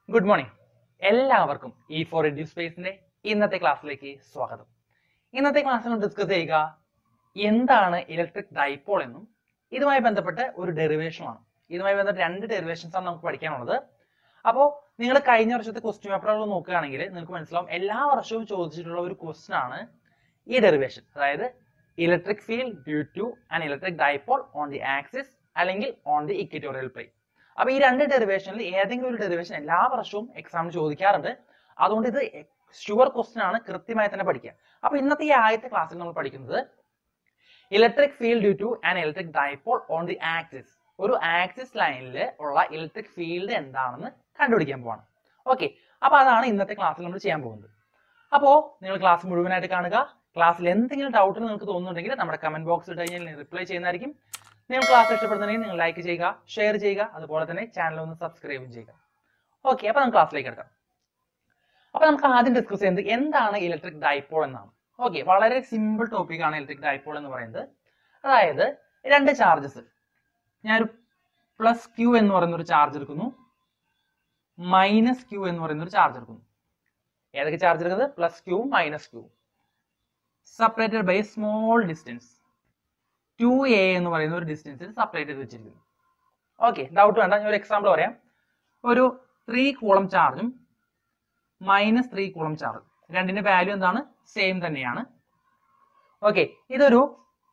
good morning എല്ലാവർക്കും ഈ four edu സ്പേസിന്റെ ഇന്നത്തെ ക്ലാസ്സിലേക്ക് സ്വാഗതം ഇന്നത്തെ ക്ലാസ്സിൽ നമ്മൾ ഡിസ്കസ് ചെയ്യുക എന്താണ് ഇലക്ട്രിക് ഡൈപോൾ എന്നും ഇതുമായി ബന്ധപ്പെട്ട് ഒരു ഡെറിവേഷനുമാണ് ഇതുമായി ബന്ധപ്പെട്ട് രണ്ട് ഡെറിവേഷൻസ് ആണ് നമുക്ക് പഠിക്കാനുള്ളത് അപ്പോൾ നിങ്ങൾ കഴിഞ്ഞ വർഷത്തെ ക്വസ്റ്റ്യൻ പേപ്പറുകൾ നോക്കുകയാണെങ്കിൽ നിങ്ങൾക്ക് മനസ്സിലാവും എല്ലാ വർഷവും ചോദിച്ചിട്ടുള്ള ഒരു ക്വസ്റ്റ്യൻ ആണ് ഈ ഡെറിവേഷൻ അതായത് electric field due to an electric dipole on the axis അല്ലെങ്കിൽ ഓൺ ദി ഇക്വിറ്റോറിയൽ പ്ലെയിൻ അപ്പൊ ഈ രണ്ട് ഡെറിവേഷനിൽ ഏതെങ്കിലും ഒരു ഡെറിവേഷൻ എല്ലാ വർഷവും എക്സാമിന് ചോദിക്കാറുണ്ട് അതുകൊണ്ട് ഇത് ഷുവർ ക്വസ്റ്റ്യൻ ആണ് കൃത്യമായി തന്നെ പഠിക്കുക അപ്പൊ ഇന്നത്തെ ഈ ആദ്യത്തെ ക്ലാസ്സിൽ നമ്മൾ പഠിക്കുന്നത് electric field due to an electric dipole on the axis ഒരു ആക്സിസ് ലൈനിൽ ഉള്ള ഇലക്ട്രിക് ഫീൽഡ് എന്താണെന്ന് കണ്ടുപിടിക്കാൻ പോവാണ് ഓക്കെ അപ്പൊ അതാണ് ഇന്നത്തെ ക്ലാസ്സിൽ നമ്മൾ ചെയ്യാൻ പോകുന്നത് അപ്പോ നിങ്ങൾ ക്ലാസ് മുഴുവനായിട്ട് കാണുക ക്ലാസ്സിൽ എന്തെങ്കിലും ഡൗട്ട് നിങ്ങൾക്ക് തോന്നുന്നുണ്ടെങ്കിൽ നമ്മുടെ കമന്റ് ബോക്സിൽ ഇട്ട് കഴിഞ്ഞാൽ റിപ്ലൈ ചെയ്യുന്നതായിരിക്കും നിങ്ങൾ ക്ലാസ് ഇഷ്ടപ്പെടുന്നുണ്ടെങ്കിൽ നിങ്ങൾ ലൈക്ക് ചെയ്യുക ഷെയർ ചെയ്യുക അതുപോലെ തന്നെ ചാനൽ ഒന്ന് സബ്സ്ക്രൈബും ചെയ്യുക ഓക്കെ അപ്പൊ നമുക്ക് ക്ലാസ്സിലേക്ക് എടുക്കാം അപ്പൊ നമുക്ക് ആദ്യം ഡിസ്കസ് ചെയ്യുന്നത് എന്താണ് ഇലക്ട്രിക് ഡൈപോൾ എന്നാണ് ഓക്കെ വളരെ സിമ്പിൾ ടോപ്പിക് ആണ് ഇലക്ട്രിക് ഡൈപോൾ എന്ന് പറയുന്നത് അതായത് രണ്ട് ചാർജസ് ഞാനൊരു പ്ലസ് ക്യൂ എന്ന് പറയുന്ന ഒരു ചാർജ് എടുക്കുന്നു മൈനസ് ക്യൂ എന്ന് പറയുന്ന ഒരു ചാർജ് എടുക്കുന്നു ഏതൊക്കെ ചാർജ് എടുക്കുന്നത് plus Q minus Q separated by small distance two A എന്ന് പറയുന്ന ഒരു ഡിസ്റ്റൻസിൽ സെപ്പറേറ്റ് ചെയ്ത് വെച്ചിരിക്കുന്നു ഓക്കെ ഡൗട്ട് വേണ്ട ഞാൻ ഒരു എക്സാമ്പിൾ പറയാം ഒരു ത്രീ കൂളം ചാർജും മൈനസ് ത്രീ കൂളം ചാർജ് രണ്ടിന്റെ വാല്യൂ എന്താണ് സെയിം തന്നെയാണ് ഓക്കെ ഇതൊരു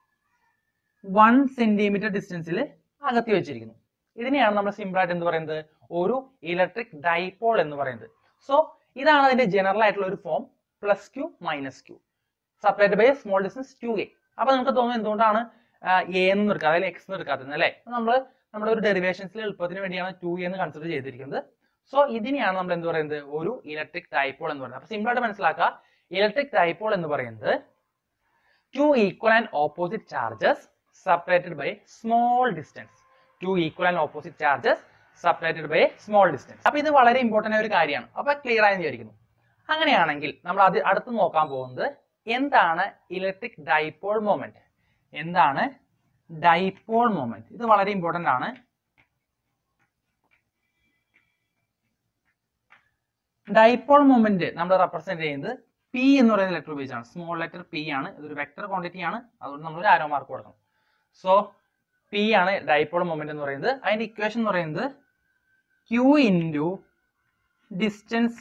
വൺ സെന്റിമീറ്റർ ഡിസ്റ്റൻസിൽ അകത്തി വെച്ചിരിക്കുന്നു ഇതിനെയാണ് നമ്മൾ സിമ്പിൾ ആയിട്ട് എന്ത് പറയുന്നത് ഒരു ഇലക്ട്രിക് ഡൈപോൾ എന്ന് പറയുന്നത് സോ ഇതാണ് അതിന്റെ ജനറൽ ആയിട്ടുള്ള ഒരു form plus Q minus Q separate by small distance two A അപ്പൊ നമുക്ക് തോന്നുന്നു എന്തുകൊണ്ടാണ് എ എന്ന് എടുക്കുക അതായത് എക്സ് എന്ന് എടുക്കാത്തത് അല്ലേ നമ്മൾ നമ്മുടെ ഒരു ഡെറിവേഷൻസിൽ എളുപ്പത്തിന് വേണ്ടിയാണ് ടു എന്ന് കൺസിഡർ ചെയ്തിരിക്കുന്നത് സോ ഇതിനെയാണ് നമ്മൾ എന്ത് പറയുന്നത് ഒരു ഇലക്ട്രിക് ഡൈപോൾ എന്ന് പറയുന്നത് അപ്പൊ സിമ്പിൾ ആയിട്ട് മനസ്സിലാക്കുക ഇലക്ട്രിക് ഡൈപോൾ എന്ന് പറയുന്നത് two equal and opposite charges separated by small distance two equal and opposite charges separated by small distance അപ്പൊ ഇത് വളരെ ഇമ്പോർട്ടന്റ് ആയ ഒരു കാര്യമാണ് അപ്പൊ ക്ലിയർ ആയെന്ന് വിചാരിക്കുന്നു അങ്ങനെയാണെങ്കിൽ നമ്മൾ അത് അടുത്ത് നോക്കാൻ പോകുന്നത് എന്താണ് ഇലക്ട്രിക് ഡൈപോൾ മൊമെന്റ് എന്താണ് ഡൈപോൾ മൊമെന്റ് ഇത് വളരെ ഇമ്പോർട്ടന്റ് ആണ് ഡൈപോൾ മൊമെന്റ് നമ്മൾ റെപ്രസെന്റ് ചെയ്യുന്നത് പി എന്ന് പറയുന്ന ലെറ്റർ ഉപയോഗിച്ചാണ് സ്മോൾ ലെറ്റർ പി ആണ് ഇതൊരു വെക്ടർ ക്വാണ്ടിറ്റി ആണ് അതുകൊണ്ട് നമ്മൾ ഒരു ആരോ മാർക്ക് കൊടുക്കണം സോ പി ആണ് ഡൈപോൾ മൊമെന്റ് എന്ന് പറയുന്നത് അതിന്റെ ഇക്വേഷൻ എന്ന് പറയുന്നത് Q into distance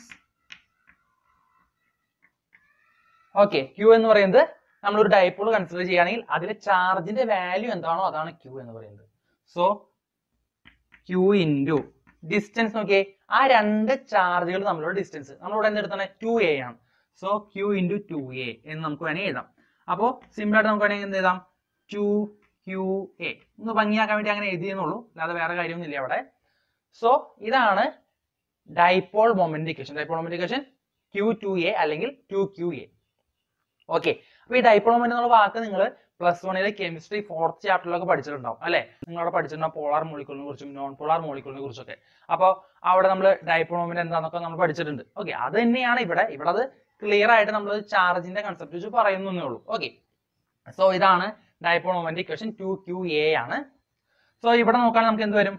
okay Q എന്ന് പറയുന്നത് നമ്മൾ ഒരു ഡൈപോൾ കൺസിഡർ ചെയ്യുകയാണെങ്കിൽ അതിലെ ചാർജിന്റെ വാല്യൂ എന്താണോ അതാണ് ക്യൂ എന്ന് പറയുന്നത് സോ ക്യൂ ഇൻറ്റു ഡിസ്റ്റൻസ് നോക്കിയേ ആ രണ്ട് ചാർജുകൾ തമ്മിലുള്ള ഡിസ്റ്റൻസ് നമ്മളിവിടെ എന്തെടുത്താണ് ടു എ ആണ് so Q into two A എന്ന് നമുക്ക് വേണമെങ്കിൽ എഴുതാം അപ്പോൾ സിമ്പിൾ ആയിട്ട് നമുക്ക് വേണമെങ്കിൽ എന്ത് എഴുതാം ടു ക്യൂ എ ഒന്ന് ഭംഗിയാക്കാൻ വേണ്ടി അങ്ങനെ എഴുതിയെന്നുള്ളൂ അല്ലാതെ വേറെ കാര്യമൊന്നുമില്ല അവിടെ സോ ഇതാണ് dipole moment equation dipole moment equation Q two A അല്ലെങ്കിൽ ടു ക്യൂ എ ഓക്കെ അപ്പൊ ഈ ഡൈപോൾ മൊമെന്റ് എന്നുള്ള വാക്ക് നിങ്ങൾ പ്ലസ് വണ്ണിലെ കെമിസ്ട്രി ഫോർത്ത് ചാപ്റ്ററിലൊക്കെ പഠിച്ചിട്ടുണ്ടാവും അല്ലെ നിങ്ങളവിടെ പഠിച്ചിട്ടുണ്ടാവും പോളാർ മോളിക്കൂളിനെ കുറിച്ചും നോൺ പോളാർ മോളിക്കൂളിനെ കുറിച്ചൊക്കെ അപ്പോൾ അവിടെ നമ്മൾ ഡൈപോൾ മൊമെന്റ് എന്താണെന്നൊക്കെ നമ്മൾ പഠിച്ചിട്ടുണ്ട് ഓക്കെ അത് തന്നെയാണ് ഇവിടെ ഇവിടെ അത് ക്ലിയർ ആയിട്ട് നമ്മൾ ചാർജിന്റെ കൺസെപ്റ്റ് വെച്ച് പറയുന്നേ ഉള്ളൂ ഓക്കെ സോ ഇതാണ് dipole moment equation two Q A ആണ് സോ ഇവിടെ നോക്കുകയാണെങ്കിൽ നമുക്ക് എന്ത് വരും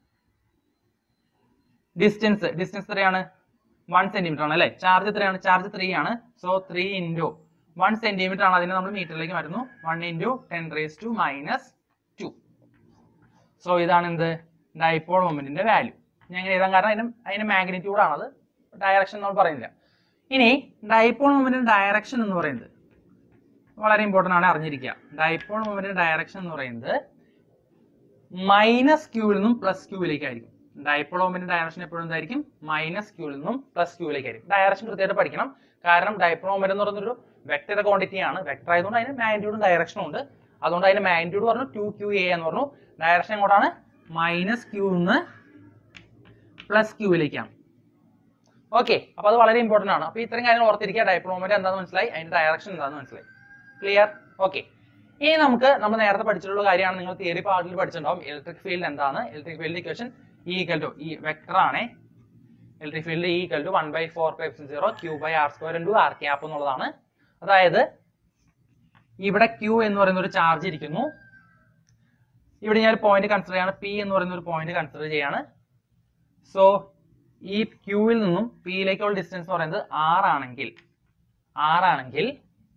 ഡിസ്റ്റൻസ് ഡിസ്റ്റൻസ് എത്രയാണ് വൺ സെന്റിമീറ്റർ ആണ് അല്ലെ ചാർജ് എത്രയാണ് ചാർജ് ത്രീ ആണ് so three into one centimetre ആണ് അതിനെ നമ്മൾ മീറ്ററിലേക്ക് മാറ്റുന്നു one into ten raise to minus two so ഇതാണ് എന്ത് ഡൈപോൾ മൊമെന്റിന്റെ വാല്യൂ ഞാൻ ഇങ്ങനെ എഴുതാൻ കാരണം അതിന് അതിന്റെ മാഗ്നിറ്റ്യൂഡ് ആണത് ഡയറക്ഷൻ നമ്മൾ പറയുന്നില്ല ഇനി ഡൈപോൾ മൊമെന്റിന്റെ ഡയറക്ഷൻ എന്ന് പറയുന്നത് വളരെ ഇമ്പോർട്ടൻ്റ് ആണ് അറിഞ്ഞിരിക്കുക ഡൈപോൾ മൊമെന്റിന്റെ ഡയറക്ഷൻ എന്ന് പറയുന്നത് മൈനസ് ക്യൂവിൽ നിന്നും പ്ലസ് ക്യൂവിലേക്കായിരിക്കും ഡൈപോൾ മൊമെന്റ് ഡയറക്ഷൻ എപ്പോഴും എന്തായിരിക്കും മൈനസ് ക്യൂവിൽ നിന്നും പ്ലസ് ക്യൂവിലേക്കായിരിക്കും ഡയറക്ഷൻ കൃത്യമായിട്ട് പഠിക്കണം കാരണം ഡൈപോൾ മൊമെന്റ് എന്ന് പറയുന്നൊരു വെക്ടർ ക്വാണ്ടിറ്റി ആണ് വെക്ടർ ആയതുകൊണ്ട് അതിന് മാഗ്നിറ്റ്യൂഡും ഡയറക്ഷനും ഉണ്ട് അതുകൊണ്ട് അതിന്റെ മാഗ്നിറ്റ്യൂഡ് പറഞ്ഞു ടു ക്യൂ എ എന്ന് പറഞ്ഞു ഡയറക്ഷൻ എങ്ങോട്ടാണ് മൈനസ് ക്യൂ നിന്ന് പ്ലസ് ക്യൂവിലേക്കാണ് ഓക്കെ അപ്പൊ അത് വളരെ ഇമ്പോർട്ടന്റ് ആണ് അപ്പൊ ഇത്രയും കാര്യങ്ങൾ ഓർത്തിരിക്കുക ഡൈപോൾ മൊമെന്റ് എന്താണെന്ന് മനസ്സിലായി അതിന്റെ ഡയറക്ഷൻ എന്താണെന്ന് മനസ്സിലായി ക്ലിയർ ഓക്കെ ഇനി നമുക്ക് നമ്മൾ നേരത്തെ പഠിച്ചിട്ടുള്ള കാര്യമാണ് നിങ്ങൾ തിയറി പാർട്ടിൽ പഠിച്ചിട്ടുണ്ടാവും ഇലക്ട്രിക് ഫീൽഡ് എന്താണ് electric field equation E equal to E vector ആണ് electric field E equal to one by four pi zero Q by R square into R cap എന്നുള്ളതാണ് അതായത് ഇവിടെ ക്യൂ എന്ന് പറയുന്ന ഒരു ചാർജ് ഇരിക്കുന്നു ഇവിടെ ഞാൻ ഒരു പോയിന്റ് കൺസിഡർ ചെയ്യാണ് പി എന്ന് പറയുന്ന ഒരു പോയിന്റ് കൺസിഡർ ചെയ്യാണ് സോ ഈ ക്യൂവിൽ നിന്നും പിയിലേക്കുള്ള ഡിസ്റ്റൻസ് എന്ന് പറയുന്നത് ആറാണെങ്കിൽ ആറാണെങ്കിൽ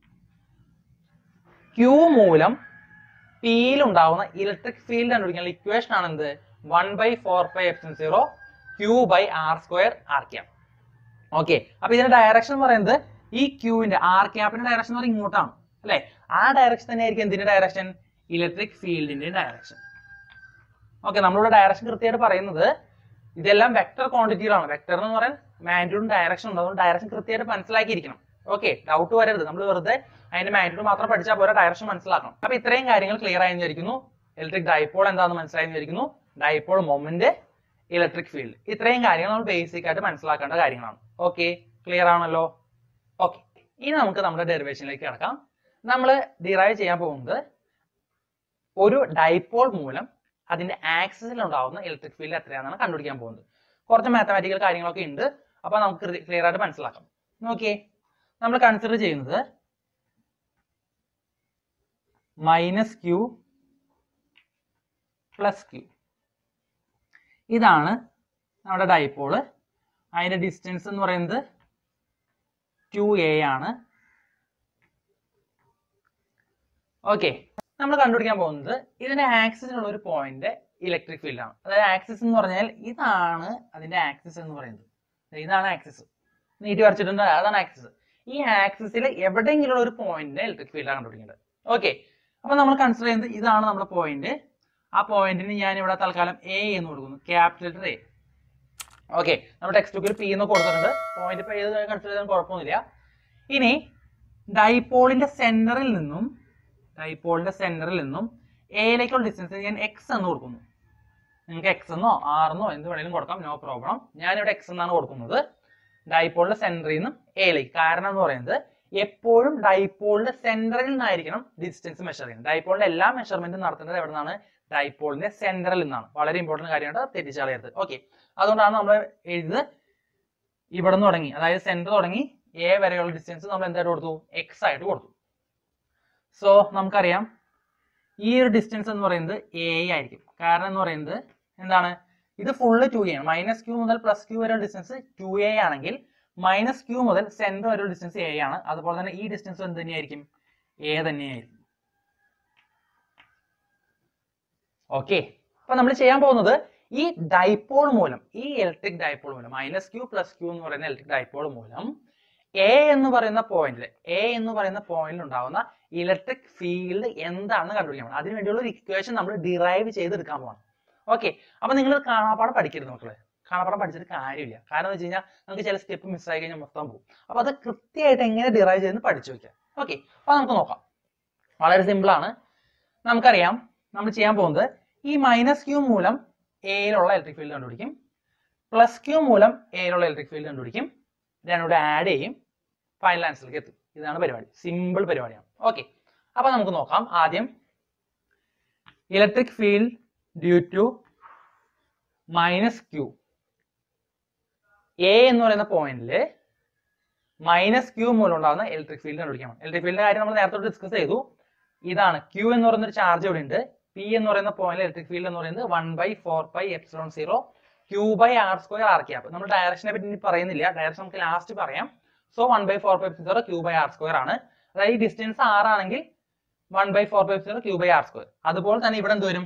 ക്യൂ മൂലം പിയിൽ ഉണ്ടാവുന്ന ഇലക്ട്രിക് ഫീൽഡ് കണ്ടുപിടിക്കാനുള്ള ഇക്വേഷൻ ആണ് എന്ത് one by four by epsilon zero Q by R square R cap okay അപ്പൊ ഇതിന്റെ ഡയറക്ഷൻ എന്ന് പറയുന്നത് ഈ ക്യൂവിന്റെ ആർ ക്യാപ്പിന്റെ ഡയറക്ഷൻ എന്ന് പറയുന്നത് ഇങ്ങോട്ടാണ് അല്ലെ ആ ഡയറക്ഷൻ തന്നെ ആയിരിക്കും എന്തിന്റെ ഡയറക്ഷൻ ഇലക്ട്രിക് ഫീൽഡിന്റെ ഡയറക്ഷൻ ഓക്കെ നമ്മളിവിടെ ഡയറക്ഷൻ കൃത്യമായിട്ട് പറയുന്നത് ഇതെല്ലാം വെക്ടർ ക്വാണ്ടിറ്റികളാണ് വെക്ടർ എന്ന് പറയാൻ മാഗ്നിറ്റ്യൂഡും ഡയറക്ഷൻ ഉണ്ട് അതുകൊണ്ട് ഡയറക്ഷൻ കൃത്യമായിട്ട് മനസ്സിലാക്കിയിരിക്കണം ഓക്കെ ഡൗട്ട് വരരുത് നമ്മൾ വെറുതെ അതിന്റെ മാഗ്നിറ്റ്യൂഡ് മാത്രം പഠിച്ചാൽ പോരാ ഡയറക്ഷൻ മനസ്സിലാക്കണം അപ്പൊ ഇത്രയും കാര്യങ്ങൾ ക്ലിയർ ആയി വിചാരിക്കുന്നു ഇലക്ട്രിക് ഡൈപോൾ എന്താണെന്ന് മനസ്സിലായി വിചാരിക്കുന്നു ഡൈപോൾ മൊമെന്റ് ഇലക്ട്രിക് ഫീൽഡ് ഇത്രയും കാര്യങ്ങൾ നമ്മൾ ബേസിക് ആയിട്ട് മനസ്സിലാക്കേണ്ട കാര്യങ്ങളാണ് ഓക്കെ ക്ലിയർ ആണല്ലോ ഓക്കെ ഇനി നമുക്ക് നമ്മുടെ ഡെറിവേഷനിലേക്ക് കിടക്കാം നമ്മൾ ഡിറൈവ് ചെയ്യാൻ പോകുന്നത് ഒരു ഡൈപോൾ മൂലം അതിന്റെ ആക്സിസിൽ ഉണ്ടാവുന്ന ഇലക്ട്രിക് ഫീൽഡ് എത്രയാണെന്നാണ് കണ്ടുപിടിക്കാൻ പോകുന്നത് കുറച്ച് മാത്തമാറ്റിക്കൽ കാര്യങ്ങളൊക്കെ ഉണ്ട് അപ്പൊ നമുക്ക് ക്ലിയർ ആയിട്ട് മനസ്സിലാക്കാം നോക്കിയേ നമ്മൾ കൺസിഡർ ചെയ്യുന്നത് മൈനസ് ക്യൂ പ്ലസ് ക്യൂ ഇതാണ് നമ്മുടെ ഡൈപോള് അതിന്റെ ഡിസ്റ്റൻസ് എന്ന് പറയുന്നത് ടു എ ആണ് ഓക്കെ നമ്മൾ കണ്ടുപിടിക്കാൻ പോകുന്നത് ഇതിന്റെ ആക്സിസിലുള്ള ഒരു പോയിന്റ് ഇലക്ട്രിക് ഫീൽഡ് ആണ് അതായത് ആക്സിസ് എന്ന് പറഞ്ഞാൽ ഇതാണ് അതിന്റെ ആക്സിസ് എന്ന് പറയുന്നത് ദേ ഇതാണ് ആക്സിസ് നീട്ടി വരച്ചിട്ടുണ്ട് അതാണ് ആക്സിസ് ഈ ആക്സിസിൽ എവിടെയെങ്കിലും ഒരു പോയിന്റ് ഇലക്ട്രിക് ഫീൽഡ് കണ്ടുപിടിക്കേണ്ടത് ഓക്കെ അപ്പൊ നമ്മൾ കൺസിഡർ ചെയ്യുന്നത് ഇതാണ് നമ്മുടെ പോയിന്റ് ആ പോയിന്റിന് ഞാൻ ഇവിടെ തൽക്കാലം എ എന്ന് കൊടുക്കുന്നു ക്യാപിറ്റൽ എ ഓക്കെ നമ്മുടെ ടെക്സ്റ്റ് ബുക്കിൽ പി എന്ന് കൊടുത്തിട്ടുണ്ട് പോയിന്റ് ഇപ്പൊ ഏത് കൺസിഡർ ചെയ്താലും കുഴപ്പമൊന്നുമില്ല ഇനി ഡൈപോളിന്റെ സെന്ററിൽ നിന്നും ഡൈപോളിന്റെ സെന്ററിൽ നിന്നും എയിലേക്കുള്ള ഡിസ്റ്റൻസ് ഞാൻ എക്സ് എന്ന് കൊടുക്കുന്നു നിങ്ങൾക്ക് എക്സ് എന്നോ ആർ എന്നോ എന്ത് വേണേലും കൊടുക്കാം നോ പ്രോബ്ലം ഞാനിവിടെ എക്സ് എന്നാണ് കൊടുക്കുന്നത് ഡൈപോളിന്റെ സെന്ററിൽ നിന്നും എയിലേക്ക് കാരണം എന്ന് പറയുന്നത് എപ്പോഴും ഡൈപോളിന്റെ സെന്ററിൽ നിന്നായിരിക്കണം ഡിസ്റ്റൻസ് മെഷർ ചെയ്യുന്നത് ഡൈപോളിന്റെ എല്ലാ മെഷർമെന്റും നടത്തുന്നത് എവിടെ നിന്നാണ് ഡൈപോളിന്റെ സെന്ററിൽ നിന്നാണ് വളരെ ഇമ്പോർട്ടന്റ് കാര്യമാണ് തെറ്റിച്ചാളയരുത് ഓക്കെ അതുകൊണ്ടാണ് നമ്മൾ എഴുതുന്നത് ഇവിടെ നിന്ന് തുടങ്ങി അതായത് സെന്റർ തുടങ്ങി എ വരെയുള്ള ഡിസ്റ്റൻസ് നമ്മൾ എന്തായിട്ട് കൊടുത്തു എക്സ് ആയിട്ട് കൊടുത്തു സോ നമുക്കറിയാം ഈ ഒരു ഡിസ്റ്റൻസ് എന്ന് പറയുന്നത് എ ആയിരിക്കും കാരണം എന്ന് പറയുന്നത് എന്താണ് ഇത് ഫുള്ള് ടു എ ആണ് മൈനസ് ക്യൂ മുതൽ പ്ലസ് ക്യൂ വരെയുള്ള ഡിസ്റ്റൻസ് ടു എ ആണെങ്കിൽ മൈനസ് ക്യൂ മുതൽ സെന്റർ വരെയുള്ള ഡിസ്റ്റൻസ് എ ആണ് അതുപോലെ തന്നെ ഈ ഡിസ്റ്റൻസ് എന്ത് തന്നെയായിരിക്കും എ തന്നെയായിരിക്കും ഓക്കെ അപ്പൊ നമ്മൾ ചെയ്യാൻ പോകുന്നത് ഈ ഡൈപോൾ മൂലം ഈ ഇലക്ട്രിക് ഡൈപോൾ മൂലം മൈനസ് ക്യൂ പ്ലസ് ക്യൂ എന്ന് പറയുന്ന ഇലക്ട്രിക് ഡൈപോൾ മൂലം എ എന്ന് പറയുന്ന പോയിന്റിൽ എ എന്ന് പറയുന്ന പോയിന്റിൽ ഉണ്ടാവുന്ന ഇലക്ട്രിക് ഫീൽഡ് എന്താണെന്ന് കണ്ടുപിടിക്കണം അതിന് വേണ്ടിയുള്ള ഒരു ഇക്വേഷൻ നമ്മൾ ഡിറൈവ് ചെയ്തെടുക്കാൻ പോകണം ഓക്കെ അപ്പൊ നിങ്ങൾ കാണാപ്പാടം പഠിക്കരുത് മക്കളെ കാണാപ്പാടം പഠിച്ചിട്ട് കാര്യമില്ല കാരണം എന്ന് വെച്ച് കഴിഞ്ഞാൽ നമുക്ക് ചില സ്റ്റെപ്പ് മിസ്സായി കഴിഞ്ഞാൽ മൊത്തം പോകും അപ്പൊ അത് കൃത്യമായിട്ട് എങ്ങനെ ഡിറൈവ് ചെയ്തെന്ന് പഠിച്ചു വെക്കാം ഓക്കെ അപ്പൊ നമുക്ക് നോക്കാം വളരെ സിമ്പിൾ ആണ് നമുക്കറിയാം നമ്മൾ ചെയ്യാൻ പോകുന്നത് ഈ മൈനസ് ക്യൂ മൂലം എയിലുള്ള ഇലക്ട്രിക് ഫീൽഡ് കണ്ടുപിടിക്കും പ്ലസ് ക്യൂ മൂലം എയിലുള്ള ഇലക്ട്രിക് ഫീൽഡ് കണ്ടുപിടിക്കും രണ്ടുകൂടെ ആഡ് ചെയ്യും ഫൈനൽ ആൻസറിലേക്ക് എത്തും ഇതാണ് പരിപാടി സിമ്പിൾ പരിപാടിയാണ് ഓക്കെ അപ്പൊ നമുക്ക് നോക്കാം ആദ്യം electric field due to minus Q A എന്ന് പറയുന്ന പോയിന്റിൽ മൈനസ് ക്യൂ മൂലം ഉണ്ടാകുന്ന ഇലക്ട്രിക് ഫീൽഡ് കണ്ടുപിടിക്കണം ഇലക്ട്രിക് ഫീൽഡിന്റെ കാര്യം നമ്മൾ നേരത്തെ ഡിസ്കസ് ചെയ്തു ഇതാണ് ക്യൂ എന്ന് പറയുന്ന ഒരു ചാർജ് ഇവിടെ ഉണ്ട് പി എന്ന് പറയുന്ന പോയിന്റ് ഇലക്ട്രിക് ഫീൽഡ് എന്ന് പറയുന്നത് one by four by epsilon zero Q by R square R cap നമ്മൾ ഡയറക്ഷനെ പറ്റി ഇനി പറയുന്നില്ല ഡയറക്ഷൻ നമുക്ക് ലാസ്റ്റ് പറയാം so one by four by zero Q by R square ആണ് അതായത് ഈ ഡിസ്റ്റൻസ് ആർ ആണെങ്കിൽ one by four by zero Q by R square അതുപോലെ തന്നെ ഇവിടെ എന്ത് വരും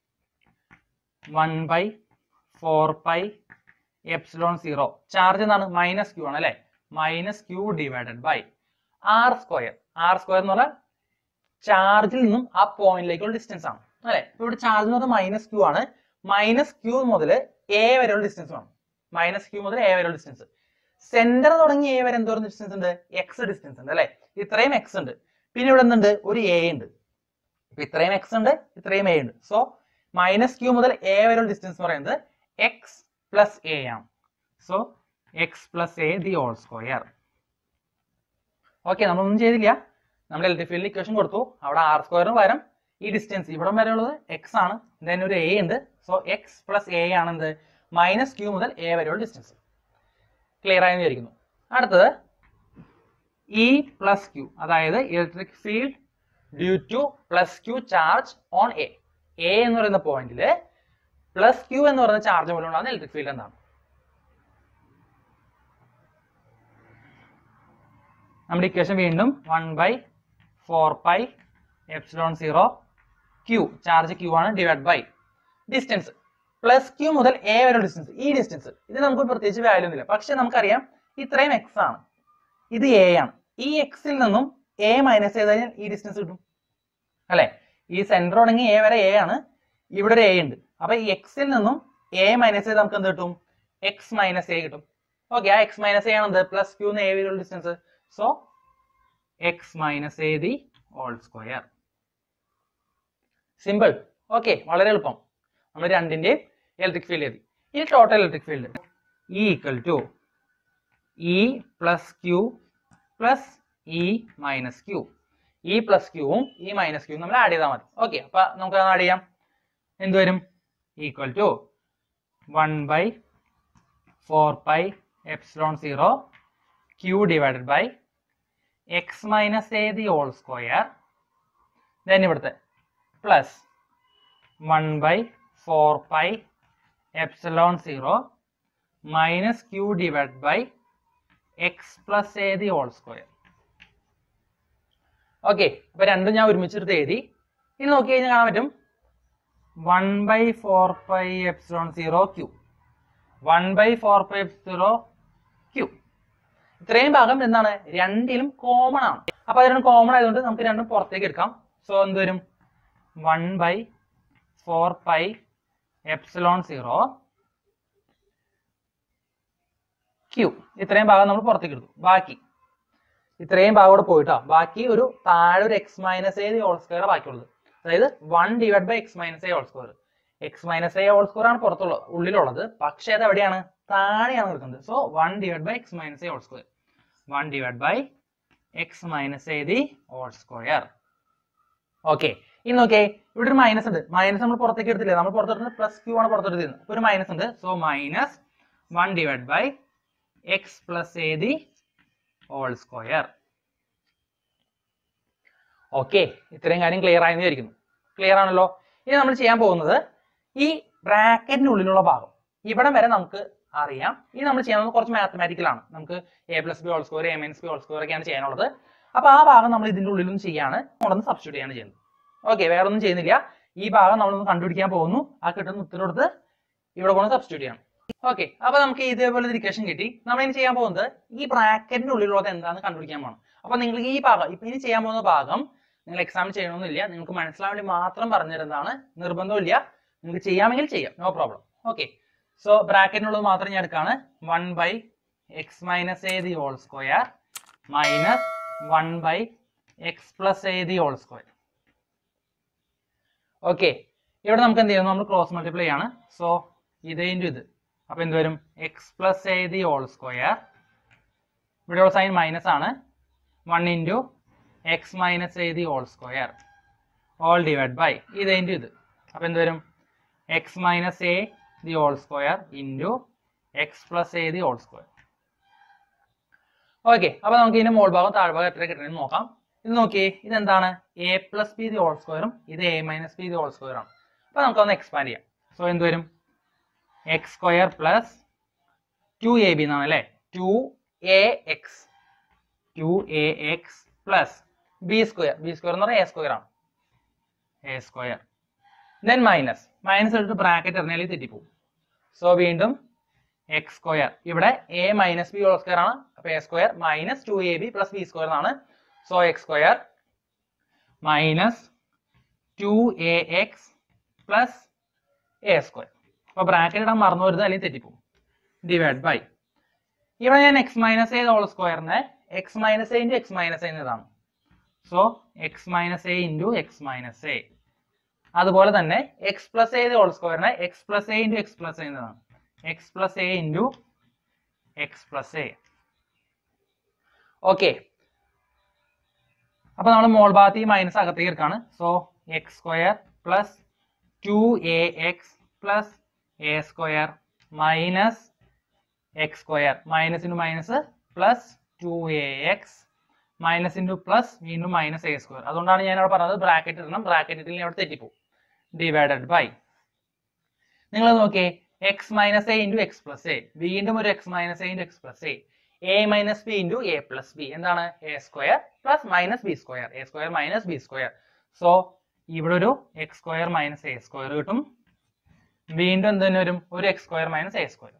one by four by epsilon zero charge എന്താണ് മൈനസ് ക്യൂ ആണ് അല്ലെ minus Q divided by R square R square എന്ന് പറഞ്ഞാൽ ചാർജിൽ നിന്നും ആ പോയിന്റിലേക്കുള്ള ഡിസ്റ്റൻസ് ആണ് അല്ലെ ഇപ്പൊ ഇവിടെ ചാർജ് എന്ന് പറഞ്ഞാൽ മൈനസ് ക്യൂ ആണ് മൈനസ് ക്യൂ മുതൽ എ വരെയുള്ള ഡിസ്റ്റൻസ് ആണ് മൈനസ് ക്യൂ മുതൽ എ വരെയുള്ള ഡിസ്റ്റൻസ് സെന്റർ തുടങ്ങി എ വരെ എന്തോരം ഡിസ്റ്റൻസ് ഉണ്ട് എക്സ് ഡിസ്റ്റൻസ് ഉണ്ട് അല്ലെ ഇത്രയും എക്സ് ഉണ്ട് പിന്നെ ഇവിടെ എന്തുണ്ട് ഒരു എ ഉണ്ട് ഇപ്പൊ ഇത്രയും എക്സ് ഉണ്ട് ഇത്രയും എ ഉണ്ട് സോ മൈനസ് ക്യൂ മുതൽ എ വരെയുള്ള ഡിസ്റ്റൻസ് എന്ന് പറയുന്നത് എക്സ് പ്ലസ് എ ആണ് so X plus A the whole square okay നമ്മളൊന്നും ചെയ്തില്ല നമ്മൾ ഇലക്ട്രിക് ഫീൽഡ് ഇക്വേഷൻ കൊടുത്തു അവിടെ ആർ സ്ക്വയറിന് പകരം ഈ ഡിസ്റ്റൻസ് ഇവിടം വരെ ഉള്ളത് എക്സ് ആണ് ദെൻ ഒരു എ ഉണ്ട് സോ എക്സ് പ്ലസ് എ ആണ് എന്ത് മൈനസ് ക്യൂ മുതൽ എ വരെയുള്ള ഡിസ്റ്റൻസ് ക്ലിയർ ആയി വിചാരിക്കുന്നു അടുത്തത് ഇ പ്ലസ് ക്യൂ അതായത് electric field due to plus Q charge on A A എന്ന് പറയുന്ന പോയിന്റിൽ പ്ലസ് ക്യൂ എന്ന് പറയുന്ന ചാർജ് മൂലം ഉണ്ടാകുന്ന ഇലക്ട്രിക് ഫീൽഡ് എന്താണ് നമ്മുടെ ഇക്വേഷൻ വീണ്ടും one by four pi epsilon zero Q charge Q ആണ് divide by distance plus Q മുതൽ എ വരെ ഡിസ്റ്റൻസ് ഈ ഡിസ്റ്റൻസ് ഇത് നമുക്ക് പ്രത്യേകിച്ച് വാല്യൂ ഒന്നുമില്ല പക്ഷെ നമുക്കറിയാം ഇത്രയും എക്സ് ആണ് ഇത് എ ആണ് ഈ എക്സിൽ നിന്നും എ മൈനസ് ചെയ്ത് കഴിഞ്ഞാൽ ഈ ഡിസ്റ്റൻസ് കിട്ടും അല്ലെ ഈ സെന്റർ തുടങ്ങി എ വരെ എ ആണ് ഇവിടെ ഒരു എ ഉണ്ട് അപ്പൊ ഈ എക്സിൽ നിന്നും എ മൈനസ് ചെയ്ത് നമുക്ക് എന്ത് കിട്ടും എക്സ് മൈനസ് എ കിട്ടും ഓക്കെ ആ എക്സ് മൈനസ് എ ആണ് എന്ത് പ്ലസ് ക്യൂ എ വരെയുള്ള distance so X minus A the whole square simple okay വളരെ എളുപ്പം നമ്മൾ രണ്ടിന്റെയും ഇലക്ട്രിക് ഫീൽഡ് എഴുതി ഇനി total electric field E equal to E plus Q plus E minus Q E plus ക്യൂവും ഇ മൈനസ് ക്യൂവും നമ്മൾ ആഡ് ചെയ്താൽ മതി ഓക്കെ അപ്പൊ നമുക്ക് ആഡ് ചെയ്യാം എന്ത് വരും equal to one by four pi epsilon zero Q divided by X minus A the whole square then ഇവിടുത്തെ plus one by four pi epsilon zero minus Q divide by X plus A the whole square okay അപ്പൊ രണ്ടും ഞാൻ ഒരുമിച്ചെടുത്ത് എഴുതി ഇനി നോക്കി കഴിഞ്ഞാൽ കാണാൻ പറ്റും one by four pi epsilon zero Q one by four pi zero Q ഇത്രയും ഭാഗം എന്താണ് രണ്ടിലും കോമൺ ആണ് അപ്പൊ അത് രണ്ടും കോമൺ ആയതുകൊണ്ട് നമുക്ക് രണ്ടും പുറത്തേക്ക് എടുക്കാം സോ എന്ത് വരും one by four pi epsilon zero Q ഇത്രയും ഭാഗം നമ്മൾ പുറത്തേക്ക് എടുത്തു ബാക്കി ഇത്രയും ഭാഗം കൂടെ പോയിട്ടോ ബാക്കി ഒരു താഴെ ഒരു X minus A whole square ബാക്കിയുള്ളത് അതായത് one divide by X minus A whole square X minus A whole square ആണ് പുറത്തുള്ള ഉള്ളിലുള്ളത് പക്ഷേ അത് എവിടെയാണ് താഴെയാണ് നിൽക്കുന്നത് so one divide by X minus A whole square one divide by X minus A the whole square okay ഇനി നോക്കിയേ ഇവിടെ ഒരു മൈനസ് ഉണ്ട് മൈനസ് നമ്മൾ പുറത്തേക്ക് എടുത്തില്ലേ നമ്മൾ പുറത്തെടുത്തത് പ്ലസ് ക്യൂ ആണ് പുറത്തെടുത്തത് അപ്പൊ ഒരു മൈനസ് ഉണ്ട് so minus one divide by X plus A the whole square okay ഇത്രയും കാര്യം ക്ലിയർ ആയെന്ന് വിചാരിക്കുന്നു ക്ലിയർ ആണല്ലോ ഇനി നമ്മൾ ചെയ്യാൻ പോകുന്നത് ഈ ബ്രാക്കറ്റിനുള്ളിലുള്ള ഭാഗം ഇവിടം വരെ നമുക്ക് അറിയാം ഇനി നമ്മൾ ചെയ്യാനുള്ളത് കുറച്ച് മാത്തമാറ്റിക്കൽ ആണ് നമുക്ക് A plus B whole square A minus B whole square ഒക്കെയാണ് ചെയ്യാനുള്ളത് അപ്പൊ ആ ഭാഗം നമ്മൾ ഇതിന്റെ ഉള്ളിലും ചെയ്യാണ് കൊണ്ടൊന്ന് സബ്സ്റ്റിറ്റ്യൂട്ട് ചെയ്യാണ് ചെയ്യുന്നത് ഓക്കെ വേറെ ഒന്നും ചെയ്യുന്നില്ല ഈ ഭാഗം നമ്മളൊന്ന് കണ്ടുപിടിക്കാൻ പോകുന്നു ആ കിട്ടുന്ന ഉത്തരം എടുത്ത് ഇവിടെ കൊണ്ട് സബ്സ്റ്റിറ്റ്യൂട്ട് ചെയ്യണം ഓക്കെ അപ്പൊ നമുക്ക് ഇതേപോലെ ഒരു ഇക്വേഷൻ കിട്ടി നമ്മൾ ഇനി ചെയ്യാൻ പോകുന്നത് ഈ ബ്രാക്കറ്റിന്റെ ഉള്ളിലുള്ളത് എന്താണെന്ന് കണ്ടുപിടിക്കാൻ പോകണം അപ്പൊ നിങ്ങൾക്ക് ഈ ഭാഗം ഇപ്പൊ ഇനി ചെയ്യാൻ പോകുന്ന ഭാഗം നിങ്ങൾ എക്സാം ചെയ്യണമെന്നില്ല നിങ്ങൾക്ക് മനസ്സിലാൻ വേണ്ടി മാത്രം പറഞ്ഞു തരുന്നതാണ് നിർബന്ധമില്ല നിങ്ങൾക്ക് ചെയ്യാമെങ്കിൽ ചെയ്യാം നോ പ്രോബ്ലം ഓക്കെ സോ ബ്രാക്കറ്റിനുള്ളത് മാത്രം ഞാൻ എടുക്കാണ് one by X minus A the whole square minus one by X plus A the whole square okay ഇവിടെ നമുക്ക് എന്ത് ചെയ്യുന്നു നമ്മൾ ക്രോസ് മൾട്ടിപ്ലൈ ആണ് സോ ഇത് ഇൻറ്റു ഇത് അപ്പൊ എന്ത് വരും X plus A the whole square ഇവിടെയുള്ള സൈൻ മൈനസ് ആണ് one into X minus A the whole square all divide by ഇത് ഇൻറ്റു ഇത് അപ്പൊ എന്ത് വരും X minus A the whole square into X plus A the whole square okay അപ്പൊ നമുക്ക് ഇതിന്റെ മോൾ ഭാഗം താഴ്ഭാഗം എത്ര കിട്ടണമെന്ന് നോക്കാം ഇത് നോക്കിയേ ഇതെന്താണ് A plus B the whole സ്ക്വയറും ഇത് A minus B the whole സ്ക്വയറും അപ്പൊ നമുക്കൊന്ന് എക്സ്പാൻഡ് ചെയ്യാം സോ എന്ത് വരും X square plus two A B എന്നാണ് അല്ലേ two A X two A X plus B square B square എന്ന് പറഞ്ഞാൽ എ സ്ക്വയർ ആണ് A square then minus minus എടുത്ത് ബ്രാക്കറ്റ് എറിഞ്ഞാൽ തെറ്റിപ്പോവും സോ വീണ്ടും എക്സ് സ്ക്വയർ ഇവിടെ A minus B whole square ആണ് അപ്പൊ A square minus two A B plus B square എന്നാണ് so X square minus two A X plus A square അപ്പൊ bracket ഇടാൻ മറന്നു വരുന്നത് അല്ലെങ്കിൽ തെറ്റിപ്പോവും ഡിവൈഡ് ബൈ ഇവിടെ ഞാൻ എക്സ് മൈനസ് എ ഹോൾ സ്ക്വയറിനെ X minus A into X minus A എന്നതാണ് so X minus A into X minus A അതുപോലെ തന്നെ എക്സ് പ്ലസ് എ ഹോൾ സ്ക്വയറിനെ X plus A into X plus A എന്നതാണ് X plus A into X plus a okay അപ്പൊ നമ്മൾ മോൾ ഭാഗത്ത് ഈ മൈനസ് അകത്തേക്ക് എടുക്കാണ് so X square plus two A X plus A square minus x square minus into minus plus two A x minus into plus വീണ്ടും minus a square അതുകൊണ്ടാണ് ഞാൻ അവിടെ പറഞ്ഞത് ബ്രാക്കറ്റ് ഇടണം ബ്രാക്കറ്റ് ഇട്ടില്ലെങ്കിൽ അവിടെ തെറ്റിപ്പോവും ഡിവൈഡഡ് ബൈ നിങ്ങൾ നോക്കിയേ x minus A into X plus a വീണ്ടും ഒരു X minus A into X plus a a minus b into a plus b എന്താണ് a square plus minus b square a square minus b square so ഇവിടെ ഒരു x square minus a square കിട്ടും വീണ്ടും എന്ത് തന്നെ വരും ഒരു x square minus a square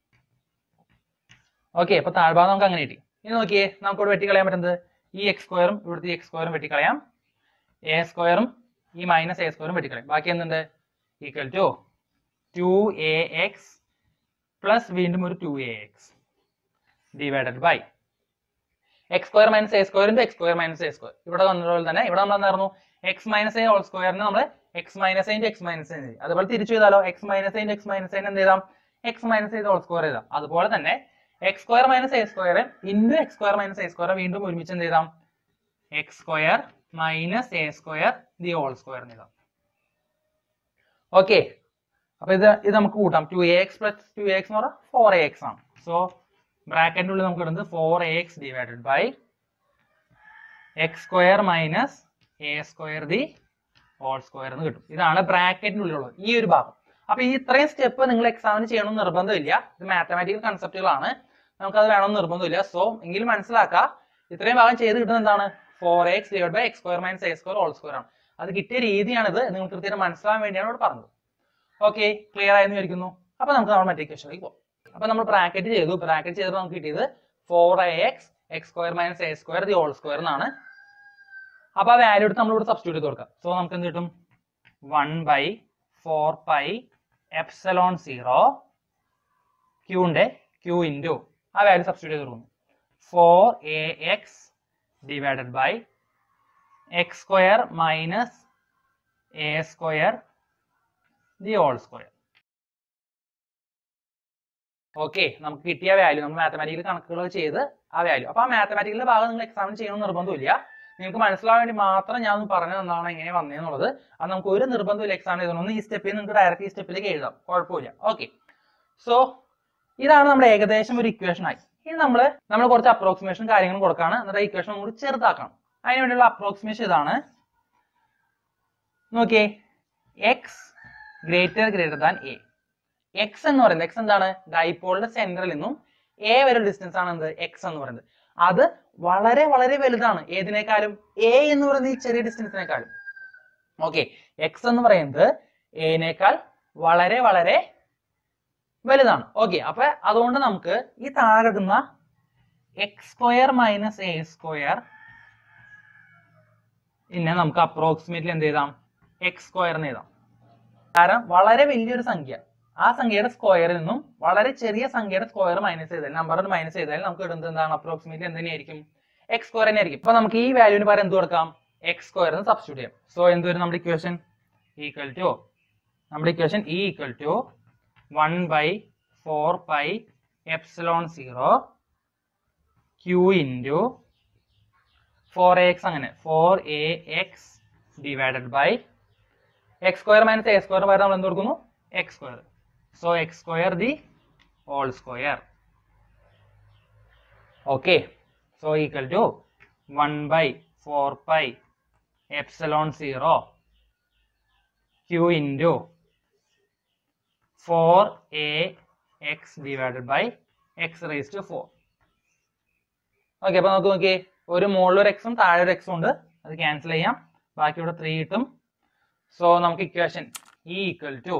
okay അപ്പൊ താഴ്ഭാഗം നമുക്ക് അങ്ങനെ കിട്ടി ഇനി നോക്കിയേ നമുക്ക് ഇവിടെ വെട്ടിക്കളയാൻ പറ്റുന്നത് ഈ എക്സ് സ്ക്വയറും ഇവിടുത്തെ എക്സ് സ്ക്വയറും വെട്ടിക്കളയാം എ സ്ക്വയറും ഈ മൈനസ് എ സ്ക്വയറും വെട്ടിക്കളയാം ബാക്കി എന്തുണ്ട് equal to two A X plus വീണ്ടും ഒരു two A x divided by x square minus a square into x square minus a square ഇവിടെ വന്നതുപോലെ തന്നെ ഇവിടെ നമ്മൾ എന്തായിരുന്നു എക്സ് മൈനസ് എ ഹോൾ സ്ക്വയറിന് നമ്മൾ x minus into X minus A അതുപോലെ തിരിച്ചു ചെയ്താലോ x minus into X minus a എന്ത് ചെയ്താം എക്സ് മൈനസ് ചെയ്ത് ഹോൾ സ്ക്വയർ ചെയ്താം അതുപോലെ തന്നെ x square minus a square into x square minus a square വീണ്ടും ഒരുമിച്ച് എന്ത് ചെയ്താം x square minus a square the whole square എന്ന് എഴുതാം ഓക്കെ അപ്പൊ ഇത് ഇത് നമുക്ക് കൂട്ടാം two A X plus two A x എന്ന് പറഞ്ഞാൽ ഫോർ എ എക്സ് ആണ് സോ ബ്രാക്കറ്റിന്റെ ഉള്ളിൽ നമുക്ക് ഇടുന്നത് four a x divided by x square minus a square the whole square എന്ന് കിട്ടും ഇതാണ് ബ്രാക്കറ്റിന്റെ ഉള്ളിലുള്ളത് ഈ ഒരു ഭാഗം അപ്പൊ ഈ ഇത്രയും സ്റ്റെപ്പ് നിങ്ങൾ എക്സാമിന് ചെയ്യണമെന്ന് നിർബന്ധമില്ല ഇത് മാത്തമാറ്റിക്കൽ കൺസെപ്റ്റുകളാണ് നമുക്കത് വേണമെന്ന് നിർബന്ധമില്ല സോ എങ്കിലും മനസ്സിലാക്കുക ഇത്രയും ഭാഗം ചെയ്ത് കിട്ടുന്നത് എന്താണ് four x divide by x square minus a square whole square ആണ് അത് കിട്ടിയ രീതിയാണിത് നിങ്ങൾ കൃത്യമായിട്ട് മനസ്സിലാൻ വേണ്ടിയാണ് ഇവിടെ പറഞ്ഞത് ഓക്കെ ക്ലിയർ ആയെന്ന് വിചാരിക്കുന്നു അപ്പൊ നമുക്ക് നമ്മൾ മറ്റേ ക്വസ്റ്റിലേക്ക് പോകാം അപ്പൊ നമ്മൾ ബ്രാക്കറ്റ് ചെയ്തു ബ്രാക്കറ്റ് ചെയ്തപ്പോൾ നമുക്ക് കിട്ടിയത് four a x x square minus a square the whole square എന്നാണ് അപ്പൊ ആ വാല്യൂ എടുത്ത് നമ്മൾ ഇവിടെ സബ്സ്റ്റിറ്റ്യൂട്ട് ചെയ്ത് കൊടുക്കാം സോ നമുക്ക് എന്ത് കിട്ടും one by four pi epsilon zero ക്യൂന്റെ ക്യൂ ഇൻറ്റു ആ വാല്യൂ സബ്സ്റ്റിറ്റ്യൂട്ട് ചെയ്ത് കൊടുക്കുന്നു four a x divided by x square minus a square the whole square okay നമുക്ക് കിട്ടിയ വാല്യൂ നമ്മൾ മാത്തമാറ്റിക്കൽ കണക്കുകൾ ചെയ്ത് ആ വാല്യൂ അപ്പൊ ആ മാത്തമാറ്റിക്കലിന്റെ ഭാഗം നിങ്ങൾ എക്സാമിന് ചെയ്യണമെന്ന് നിർബന്ധമില്ല നിങ്ങൾക്ക് മനസ്സിലാവാൻ വേണ്ടി മാത്രം ഞാൻ ഒന്ന് പറഞ്ഞു തന്നാണ് എങ്ങനെ വന്നതെന്നുള്ളത് അത് നമുക്ക് ഒരു നിർബന്ധമില്ല എക്സാം എഴുതണമെന്ന് ഈ സ്റ്റെപ്പിൽ നിങ്ങൾക്ക് ഡയറക്റ്റ് ഈ സ്റ്റെപ്പിലേക്ക് എഴുതാം കുഴപ്പമില്ല ഓക്കെ സോ ഇതാണ് നമ്മുടെ ഏകദേശം ഒരു ഇക്വേഷൻ ആയി ഇനി നമ്മൾ നമ്മൾ കുറച്ച് അപ്രോക്സിമേഷൻ കാര്യങ്ങളും കൊടുക്കാണ് എന്നിട്ട് ഇക്വേഷൻ കൂടി ചെറുതാക്കണം അതിന് വേണ്ടിയുള്ള അപ്രോക്സിമേഷൻ ഇതാണ് നോക്കിയേ x greater greater than a x എന്ന് പറയുന്നത് എക്സ് എന്താണ് ഡൈപോളിന്റെ സെന്ററിൽ നിന്നും എ വരെ ഡിസ്റ്റൻസ് ആണ് എന്ത് എക്സ് എന്ന് പറയുന്നത് അത് വളരെ വളരെ വലുതാണ് ഏതിനേക്കാളും എ എന്ന് പറയുന്ന ഈ ചെറിയ ഡിസ്റ്റൻസിനേക്കാളും ഓക്കെ എക്സ് എന്ന് പറയുന്നത് എനേക്കാൾ വളരെ വളരെ വലുതാണ് ഓക്കെ അപ്പൊ അതുകൊണ്ട് നമുക്ക് ഈ താഴെ കിടക്കുന്ന x square minus a square പിന്നെ നമുക്ക് അപ്രോക്സിമേറ്റ്ലി എന്ത് ചെയ്താം എക്സ് സ്ക്വയർ എന്ന് എഴുതാം കാരണം വളരെ വലിയൊരു സംഖ്യ ആ സംഖ്യയുടെ സ്ക്വയറിൽ നിന്നും വളരെ ചെറിയ സംഖ്യയുടെ സ്ക്വയർ മൈനസ് ചെയ്താൽ നമ്പർ മൈനസ് ചെയ്താൽ നമുക്ക് ഇടുന്നത് എന്താണ് അപ്രോക്സിമേറ്റ്ലി എന്ത് തന്നെയായിരിക്കും എക്സ് സ്ക്വയർ തന്നെ ആയിരിക്കും അപ്പൊ നമുക്ക് ഈ വാല്യൂവിന് പകരം എന്ത് കൊടുക്കാം എക്സ് സ്ക്വയർ എന്ന് സബ്സ്റ്റിറ്റ്യൂട്ട് ചെയ്യാം സോ എന്ത് വരും നമ്മുടെ ഇക്വേഷൻ ഈക്വൽ ടു നമ്മുടെ equation E equal to one by four pi epsilon zero q into four x അങ്ങനെ four a x divided by x square minus a square പകരം നമ്മൾ എന്ത് കൊടുക്കുന്നു x square so X square the whole square okay so equal to one by four pi epsilon zero q into four a x divided by x raise to four okay അപ്പൊ നമുക്ക് നോക്കിയേ ഒരു മുകളിൽ ഒരു എക്സും താഴെ ഒരു എക്സും ഉണ്ട് അത് ക്യാൻസൽ ചെയ്യാം ബാക്കി ഇവിടെ ത്രീ കിട്ടും സോ നമുക്ക് equation E equal to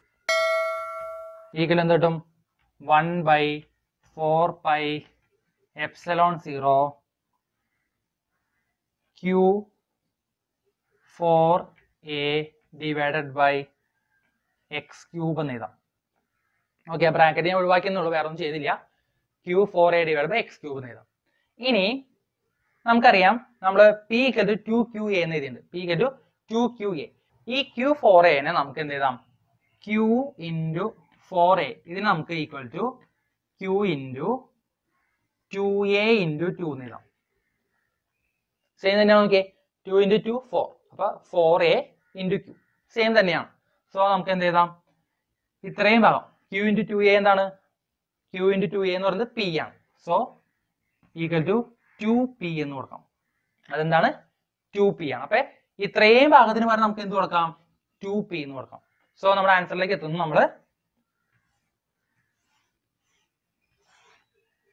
equal എന്ത് കിട്ടും one by four pi epsilon zero q four a divided by x cube എന്ന് എഴുതാം ഓക്കെ ബ്രാക്കറ്റ് ഞാൻ ഒഴിവാക്കിയെന്നുള്ളൂ വേറെ ഒന്നും ചെയ്തില്ല q four a divide by x cube എന്ന് എഴുതാം ഇനി നമുക്കറിയാം നമ്മൾ p equal to two Q A എന്ന് എഴുതിയിട്ടുണ്ട് p equal to two Q a ഈ ക്യൂ ഫോർ എനെ നമുക്ക് എന്ത് ചെയ്താം ക്യൂ ഇൻറ്റു ഫോർ എ ഇതിന് നമുക്ക് equal to q into two a into two എന്ന് എഴുതാം സെയിം തന്നെയാണ് നോക്കിയേ ടു ഇൻറ്റു ടു ഫോർ അപ്പൊ four a into q same തന്നെയാണ് സോ നമുക്ക് എന്ത് ചെയ്താം ഇത്രയും ഭാഗം ക്യൂ ഇൻറ്റു ടു എ എന്താണ് ക്യൂ ഇൻറ്റു ടു എ എന്ന് പറയുന്നത് പി ആണ് so equal to two p എന്ന് കൊടുക്കാം അതെന്താണ് ടു പി ആണ് അപ്പൊ ഇത്രയും ഭാഗത്തിന് പകരം നമുക്ക് എന്ത് കൊടുക്കാം ടു പി എന്ന് കൊടുക്കാം സോ നമ്മുടെ ആൻസറിലേക്ക് എത്തുന്നു നമ്മൾ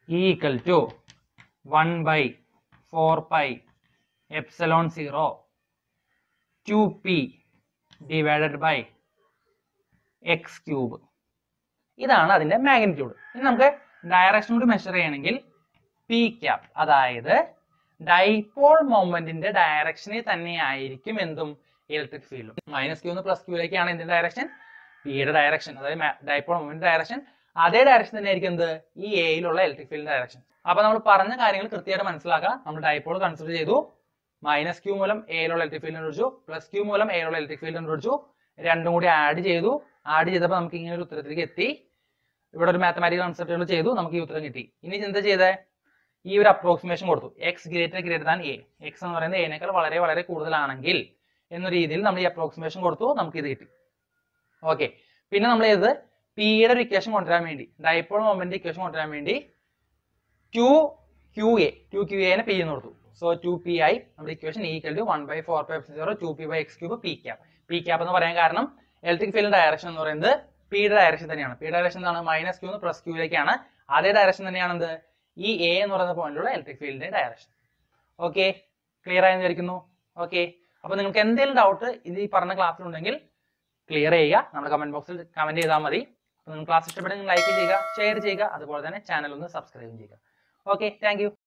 equal to one by four pi epsilon zero two p divided by x cube ഇതാണ് അതിന്റെ മാഗ്നിറ്റ്യൂഡ് ഇനി നമുക്ക് ഡയറക്ഷൻ കൂടി മെഷർ ചെയ്യണമെങ്കിൽ പി ക്യാപ് അതായത് ഡൈപോൾ മൊമെന്റിന്റെ ഡയറക്ഷനിൽ തന്നെ ആയിരിക്കും എന്തും ഇലക്ട്രിക് ഫീൽഡും മൈനസ് ക്യൂ പ്ലസ് ക്യൂയിലേക്കാണ് ഇതിന്റെ ഡയറക്ഷൻ പിയുടെ ഡയറക്ഷൻ അതായത് ഡൈപോൾ മൊമെന്റ് ഡയറക്ഷൻ അതേ ഡയറക്ഷൻ തന്നെ ആയിരിക്കും എന്ത് ഈ എയിലുള്ള ഇലക്ട്രിക് ഫീൽഡിന്റെ ഡയറക്ഷൻ അപ്പൊ നമ്മൾ പറഞ്ഞ കാര്യങ്ങൾ കൃത്യമായിട്ട് മനസ്സിലാക്കുക നമ്മൾ ഡൈപോൾ കൺസിഡർ ചെയ്തു മൈനസ് ക്യൂ മൂലം എയിലുള്ള ഇലക്ട്രിക് ഫീൽഡ് കണ്ടുപിടിച്ചു പ്ലസ് ക്യൂ മൂലം എയിലുള്ള ഇലക്ട്രിക് ഫീൽഡ് കണ്ടുപിടിച്ചു രണ്ടും കൂടി ആഡ് ചെയ്തു ആഡ് ചെയ്തപ്പോൾ നമുക്ക് ഇങ്ങനെ ഒരു ഉത്തരത്തിലേക്ക് എത്തി ഇവിടെ ഒരു മാത്തമാറ്റിക്കൽ കൺസെപ്റ്റുകൾ ചെയ്തു നമുക്ക് ഈ ഉത്തരം കിട്ടി ഇനി എന്താ ചെയ്തേ ഈ ഒരു അപ്രോക്സിമേഷൻ കൊടുത്തു x greater greater than a x എന്ന് പറയുന്നത് എനേക്കാൾ വളരെ വളരെ കൂടുതലാണെങ്കിൽ എന്ന രീതിയിൽ നമ്മൾ ഈ അപ്രോക്സിമേഷൻ കൊടുത്തു നമുക്ക് ഇത് കിട്ടി ഓക്കെ പിന്നെ നമ്മൾ ചെയ്തത് പിയുടെ ഒരു ഇക്വേഷൻ കൊണ്ടുവരാൻ വേണ്ടി ഡൈപ്പോൾ മൊമെന്റ് ഇക്വേഷൻ കൊണ്ടുവരാൻ വേണ്ടി two q a two q എനെ പി എന്ന് കൊടുത്തു സോ ടു പി ഐ നമ്മുടെ equation equal to one by four by zero two p by x cube p cap p cap എന്ന് പറയാൻ കാരണം ഇലക്ട്രിക് ഫീൽഡ് ഡയറക്ഷൻ എന്ന് പറയുന്നത് പിയുടെ ഡയറക്ഷൻ തന്നെയാണ് പി ഡയറക്ഷൻ എന്താണ് മൈനസ് ക്യൂ പ്ലസ് ക്യൂയിലേക്കാണ് അതേ ഡയറക്ഷൻ തന്നെയാണ് എന്ത് ഈ എ എന്ന് പറയുന്ന പോയിന്റിലുള്ള ഇലക്ട്രിക് ഫീൽഡിന്റെ ഡയറക്ഷൻ ഓക്കെ ക്ലിയർ ആയെന്ന് വിചാരിക്കുന്നു ഓക്കെ അപ്പൊ നിങ്ങൾക്ക് എന്തെങ്കിലും ഡൗട്ട് ഇത് ഈ പറഞ്ഞ ക്ലാസ്സിലുണ്ടെങ്കിൽ ക്ലിയർ ചെയ്യുക നമ്മുടെ കമന്റ് ബോക്സിൽ കമന്റ് ചെയ്താൽ മതി അപ്പോൾ നിങ്ങൾ ക്ലാസ് ഇഷ്ടപ്പെട്ടെങ്കിൽ ലൈക്ക് ചെയ്യുക ഷെയർ ചെയ്യുക അതുപോലെ തന്നെ ചാനൽ ഒന്ന് സബ്സ്ക്രൈബ് ചെയ്യുക ഓക്കെ താങ്ക്